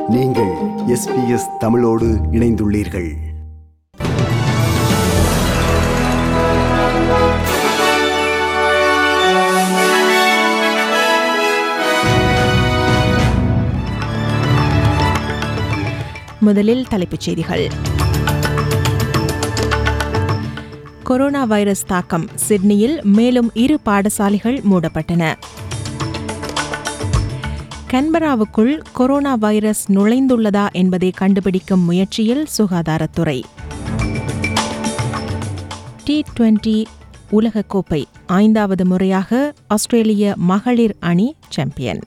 நீங்கள் எஸ்பிஎஸ் தமிழோடு இணைந்துள்ளீர்கள் முதலில் தலைப்புச் செய்திகள் கொரோனா வைரஸ் தாக்கம் சிட்னியில் மேலும் இரு பாடசாலைகள் மூடப்பட்டன கன்பராவுக்குள் கொரோனா வைரஸ் நுழைந்துள்ளதா என்பதை கண்டுபிடிக்கும் முயற்சியில் சுகாதாரத்துறை டி டுவெண்டி உலகக்கோப்பை ஐந்தாவது முறையாக ஆஸ்திரேலிய மகளிர் அணி சாம்பியன்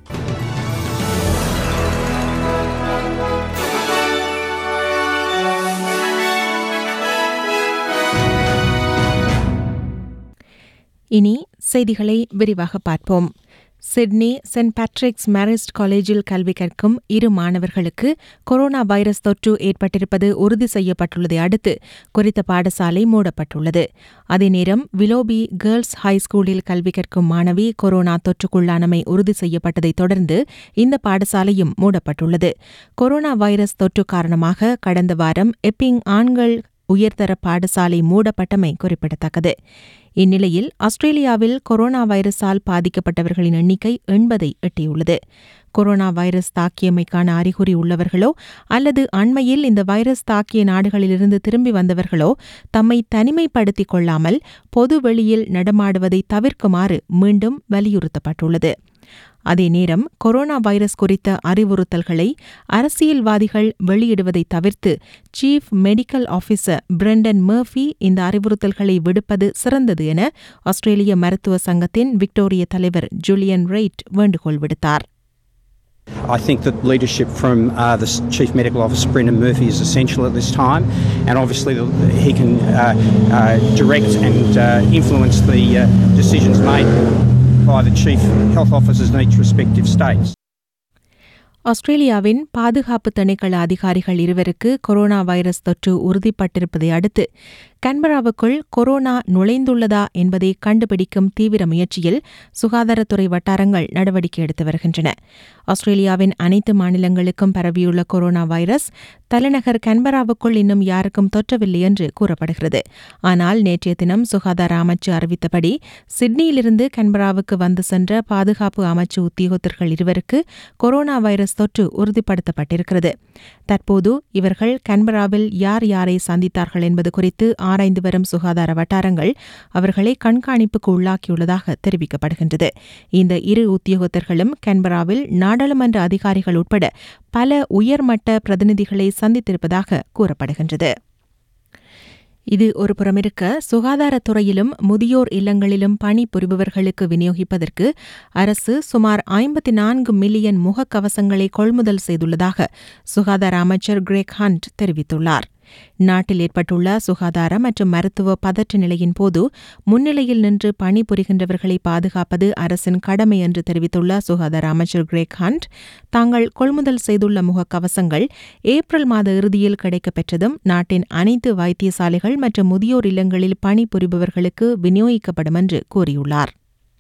இனி செய்திகளை விரிவாக பார்ப்போம் சிட்னி சென்ட் பேட்ரிக்ஸ் மேரிஸ்ட் காலேஜில் கல்வி கற்கும் இரு மாணவர்களுக்கு கொரோனா வைரஸ் தொற்று ஏற்பட்டிருப்பது உறுதி செய்யப்பட்டுள்ளதை அடுத்து குறித்த பாடசாலை மூடப்பட்டுள்ளது அதே நேரம் விலோபி கேர்ள்ஸ் ஹை ஸ்கூலில் கல்வி கற்கும் மாணவி கொரோனா தொற்றுக்குள்ளானமை உறுதி செய்யப்பட்டதைத் தொடர்ந்து இந்த பாடசாலையும் மூடப்பட்டுள்ளது கொரோனா வைரஸ் தொற்று காரணமாக கடந்த வாரம் எப்பிங் ஆண்கள் உயர்தர பாடசாலை மூடப்பட்டமை குறிப்பிடத்தக்கது இந்நிலையில் ஆஸ்திரேலியாவில் கொரோனா வைரஸால் பாதிக்கப்பட்டவர்களின் எண்ணிக்கை எண்பதை எட்டியுள்ளது கொரோனா வைரஸ் தாக்கியமைக்கான அறிகுறி உள்ளவர்களோ அல்லது அண்மையில் இந்த வைரஸ் தாக்கிய நாடுகளிலிருந்து திரும்பி வந்தவர்களோ தம்மை தனிமைப்படுத்திக் கொள்ளாமல் பொது வெளியில் நடமாடுவதை தவிர்க்குமாறு மீண்டும் வலியுறுத்தப்பட்டுள்ளது அதே நேரம் கொரோனா வைரஸ் குறித்த அறிவுறுத்தல்களை அரசியல்வாதிகள் வெளியிடுவதை தவிர்த்து chief medical officer Brendan Murphy இந்த அறிவுறுத்தல்களை விடுப்பது சிறந்தது என ஆஸ்திரேலிய மருத்துவ சங்கத்தின் விக்டோரிய தலைவர் ஜூலியன் ரெய்ட் வேண்டுகோள் விடுத்தார் I think that leadership from uh, the S- Chief Medical Officer Brendan Murphy is essential at this time, and obviously the, he can uh, uh, direct and uh, influence the uh, decisions made by the Chief Health Officers in each respective states. ஆஸ்திரேலியாவின் பாதுகாப்பு திணைக்கள அதிகாரிகள் இருவருக்கு corona virus தொற்று உறுதிப்பட்டிருப்பதை அடுத்து கன்பராவுக்குள் corona நுழைந்துள்ளதா என்பதை கண்டுபிடிக்கும் தீவிர முயற்சியில் சுகாதாரத்துறை வட்டாரங்கள் நடவடிக்கை எடுத்து வருகின்றன ஆஸ்திரேலியாவின் அனைத்து மாநிலங்களுக்கும் பரவியுள்ள கொரோனா வைரஸ் தலைநகர் கன்பராவுக்குள் இன்னும் யாருக்கும் தொற்றவில்லை என்று கூறப்படுகிறது ஆனால் நேற்றைய தினம் சுகாதார அமைச்சு அறிவித்தபடி சிட்னியிலிருந்து கன்பராவுக்கு வந்து சென்ற பாதுகாப்பு அமைச்சு உத்தியோகத்தர்கள் இருவருக்கு கொரோனா வைரஸ் தொற்று உறுதிப்படுத்தப்பட்டிருக்கிறது தற்போது இவர்கள் கன்பராவில் யார் யாரை சந்தித்தார்கள் என்பது குறித்து ஆராய்ந்து வரும் சுகாதார வட்டாரங்கள் அவர்களை கண்காணிப்புக்கு உள்ளாக்கியுள்ளதாக தெரிவிக்கப்படுகின்றது இந்த இரு உத்தியோகத்தர்களும் கன்பராவில் நாடாளுமன்ற அதிகாரிகள் உட்பட பல உயர்மட்ட பிரதிநிதிகளை சந்தித்திருப்பதாக கூறப்படுகின்றது இது ஒரு புறமிருக்க சுகாதாரத்துறையிலும் முதியோர் இல்லங்களிலும் பணிபுரிபவர்களுக்கு விநியோகிப்பதற்கு அரசு சுமார் ஐம்பத்தி நான்கு மில்லியன் முகக்கவசங்களை கொள்முதல் செய்துள்ளதாக சுகாதார அமைச்சர் கிரேக் ஹண்ட் தெரிவித்துள்ளார் நாட்டில் ஏற்பட்டுள்ள சுகாதார மற்றும் மருத்துவ பதற்ற நிலையின் போது முன்னிலையில் நின்று பணிபுரிகின்றவர்களை பாதுகாப்பது அரசின் கடமை என்று தெரிவித்துள்ள சுகாதார அமைச்சர் கிரேக் ஹண்ட் தாங்கள் கொள்முதல் செய்துள்ள முகக்கவசங்கள் ஏப்ரல் மாத இறுதியில் கிடைக்கப்பெற்றதும் நாட்டின் அனைத்து வைத்தியசாலைகள் மற்றும் முதியோர் இல்லங்களில் பணிபுரிபவர்களுக்கு விநியோகிக்கப்படும் என்று கூறியுள்ளார்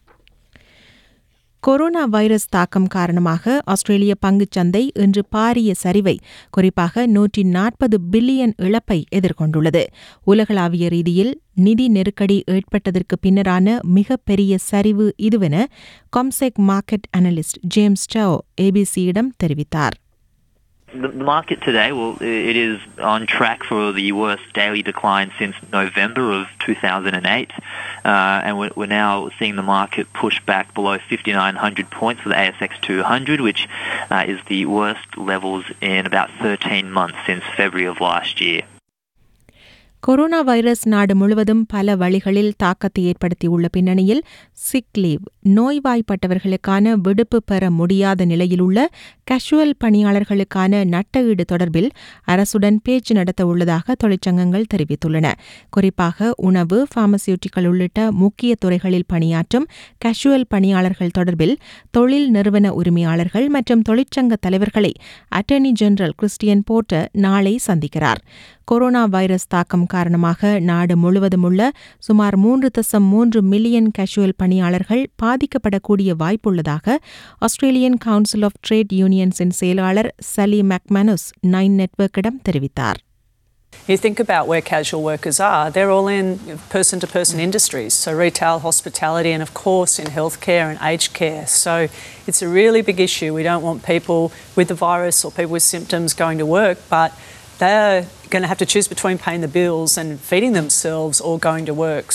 கொரோனா வைரஸ் தாக்கம் காரணமாக ஆஸ்திரேலிய பங்குச் சந்தை இன்று பாரிய சரிவை குறிப்பாக நூற்றி நாற்பது பில்லியன் இழப்பை எதிர்கொண்டுள்ளது உலகளாவிய ரீதியில் நிதி நெருக்கடி ஏற்பட்டதற்கு பின்னரான மிகப்பெரிய சரிவு இதுவென CommSec market analyst James Tao ஏபிசியிடம் தெரிவித்தார் The the market today, well, i- it is on track for the worst daily decline since November of 2008, uh, and we're, we're now seeing the market push back below 5,900 points for the ASX 200, which uh, is the worst levels in about 13 months since February of last year. Coronavirus நாடு முழுவதும் பல வழிகளில் தாக்கத்தை ஏற்படுத்தியுள்ள பின்னணியில் sick leave நோய்வாய்ப்பட்டவர்களுக்கான விடுப்பு பெற முடியாத நிலையிலுள்ள கேஷுவல் பணியாளர்களுக்கான நட்டஈடு தொடர்பில் அரசுடன் பேச்சு நடத்த உள்ளதாக தொழிற்சங்கங்கள் தெரிவித்துள்ளன குறிப்பாக உணவு பார்மசியூட்டிக்கல் உள்ளிட்ட முக்கிய துறைகளில் பணியாற்றும் கேஷுவல் பணியாளர்கள் தொடர்பில் தொழில் நிறுவன உரிமையாளர்கள் மற்றும் தொழிற்சங்க தலைவர்களை அட்டர்னி ஜெனரல் கிறிஸ்டியன் போர்ட்டர் நாளை சந்திக்கிறார் கொரோனா வைரஸ் தாக்கம் நிலைமையின் காரணமாக நாடு முழுவதும் உள்ள சுமார் மூன்று தசம் மூன்று மில்லியன் கேஷுவல் பணியாளர்கள் பாதிக்கப்படக்கூடிய வாய்ப்புள்ளதாக ஆஸ்திரேலியன் கவுன்சில் ஆஃப் ட்ரேட் யூனியன்ஸின் செயலாளர் சலி மேக்மனுஸ் நைன் நெட்வொர்க்கிடம் தெரிவித்தார் You think about where casual workers are, they're all in person to person industries, so retail, hospitality, and of course in healthcare and aged care. So it's a really big issue. We don't want people with the virus or people with symptoms going to work, but they're going to have to choose between paying the bills and feeding themselves or going to work.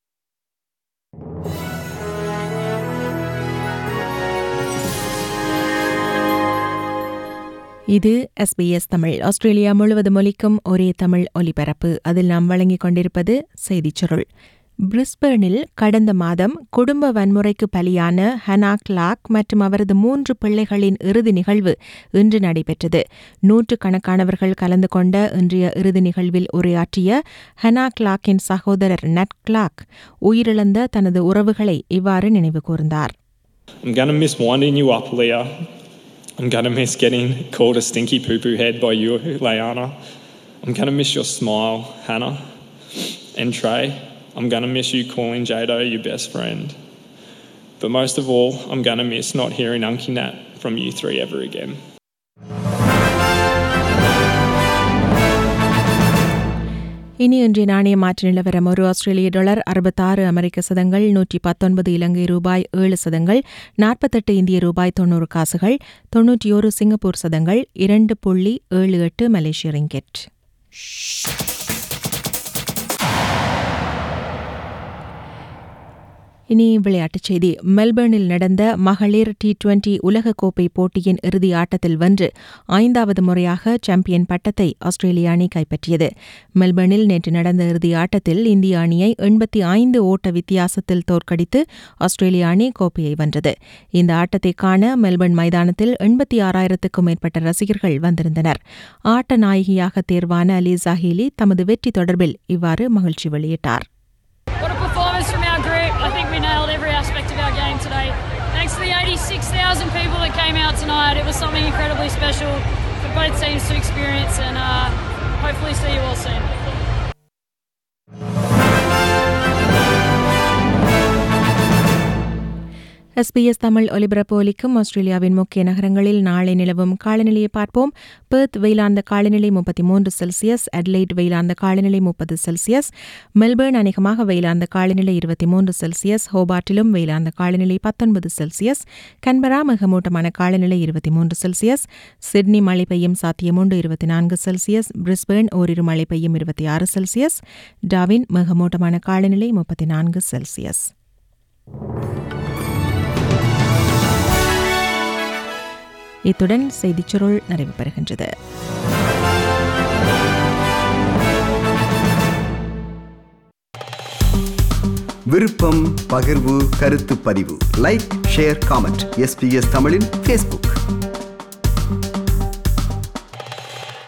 இது SBS Tamil Australia முழுவதும் ஒலிக்கும் ஒரே தமிழ் ஒலிபரப்பு அதில் நாம் வழங்கிக் கொண்டிருப்பது செய்திச் சுருள் பிரிஸ்பர்னில் கடந்த மாதம் குடும்ப வன்முறைக்கு பலியான ஹனா கிளாக் மற்றும் அவரது மூன்று பிள்ளைகளின் இறுதி நிகழ்வு இன்று நடைபெற்றது நூற்றுக்கணக்கானவர்கள் கலந்து கொண்ட இன்றைய இறுதி நிகழ்வில் உரையாற்றிய ஹனா கிளாக்கின் சகோதரர் நட் கிளாக் உயிரிழந்த தனது உறவுகளை இவ்வாறு நினைவு கூர்ந்தார் I'm going to miss winding you up, Leah. I'm going to miss getting called a stinky poo poo head by you, Leanna. I'm going to miss your smile, Hannah. And Trey, I'm going to miss you calling Jado your best friend. But most of all, I'm going to miss not hearing Unky Nat from you three ever again. இனி இன்றைய நாணய மாற்று நிலவரம் ஒரு ஆஸ்திரேலிய dollar அறுபத்தாறு அமெரிக்க சதங்கள் நூற்றி பத்தொன்பது இலங்கை ரூபாய் ஏழு சதங்கள் நாற்பத்தெட்டு இந்திய ரூபாய் தொண்ணூறு காசுகள் தொன்னூற்றி ஒரு சிங்கப்பூர் சதங்கள் இரண்டு புள்ளி ஏழு எட்டு மலேசிய ரிங்கெட் இனி விளையாட்டுச் செய்தி மெல்பர்னில் நடந்த மகளிர் டி டுவெண்டி உலகக்கோப்பை போட்டியின் இறுதி ஆட்டத்தில் வென்று ஐந்தாவது முறையாக சாம்பியன் பட்டத்தை ஆஸ்திரேலிய அணி கைப்பற்றியது மெல்பர்னில் நேற்று நடந்த இறுதி ஆட்டத்தில் இந்திய அணியை எண்பத்தி ஐந்து ஓட்ட வித்தியாசத்தில் தோற்கடித்து ஆஸ்திரேலிய அணி கோப்பையை வென்றது இந்த ஆட்டத்தை காண மெல்பர்ன் மைதானத்தில் எண்பத்தி ஆறாயிரத்துக்கும் மேற்பட்ட ரசிகர்கள் வந்திருந்தனர் ஆட்ட நாயகியாக தேர்வான அலிசா ஹீலி தமது வெற்றி தொடர்பில் இவ்வாறு மகிழ்ச்சி வெளியிட்டார் What a performance from our group. I think we nailed every aspect of our game today. Thanks to the 86,000 people that came out tonight. It was something incredibly special for both teams to experience and uh, hopefully see you all soon. SBS Tamil ஒலிபரப்பு ஒலிக்கும் ஆஸ்திரேலியாவின் முக்கிய நகரங்களில் நாளை நிலவும் காலநிலையை பார்ப்போம் Perth வெயிலார்ந்த காலநிலை முப்பத்தி மூன்று செல்சியஸ் அட்லைட் வெயிலார்ந்த காலநிலை முப்பது செல்சியஸ் மெல்பர்ன் அநேகமாக வெயிலார்ந்த காலநிலை இருபத்தி மூன்று செல்சியஸ் ஹோபார்ட்டிலும் வெயிலார்ந்த காலநிலை பத்தொன்பது செல்சியஸ் கன்பரா மிகமூட்டமான காலநிலை இருபத்தி மூன்று செல்சியஸ் சிட்னி மழை பெய்யும் சாத்தியமுண்டு இருபத்தி நான்கு செல்சியஸ் பிரிஸ்பேர்ன் ஓரிரு மழை பெய்யும் இருபத்தி ஆறு செல்சியஸ் டாவின் மிகமூட்டமான காலநிலை முப்பத்தி நான்கு செல்சியஸ் இத்துடன் செய்திச் சுருள் நிறைவு பெறுகின்றது விருப்பம் பகிர்வு கருத்து பதிவு லைக் ஷேர் காமெண்ட் எஸ்பிஎஸ் தமிழின் ஃபேஸ்புக்